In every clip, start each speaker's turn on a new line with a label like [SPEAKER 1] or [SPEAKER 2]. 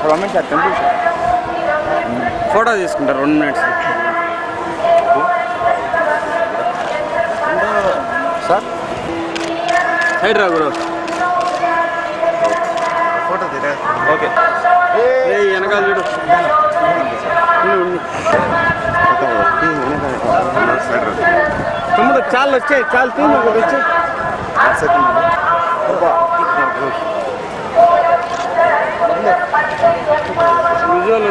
[SPEAKER 1] Government sir temple sir
[SPEAKER 2] photo తీసుకుంటారు రెండు minutes
[SPEAKER 1] sir
[SPEAKER 2] side రా గురు
[SPEAKER 1] ఫోటో తీరా ఓకే
[SPEAKER 2] ఏ వెనకాల చూడు ఉండు, ఉండు. తమ్ముడు చాలు వచ్చాయి చాలు తీ నువ్వు వచ్చి విజువల్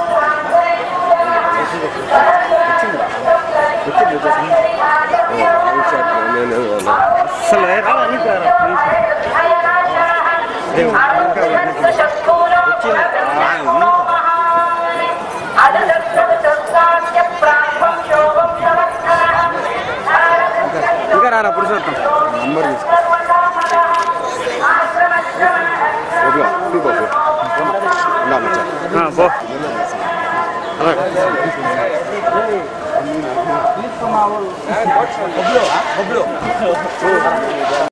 [SPEAKER 2] అసలు ఏ రావా నీకు రారా, please. ఇంకా రారా పురుషోత్తం
[SPEAKER 1] నంబర్ తీసుకో ఓకే తీసుకో ఉందా మచ్చా
[SPEAKER 2] ఆ, పో అలాగే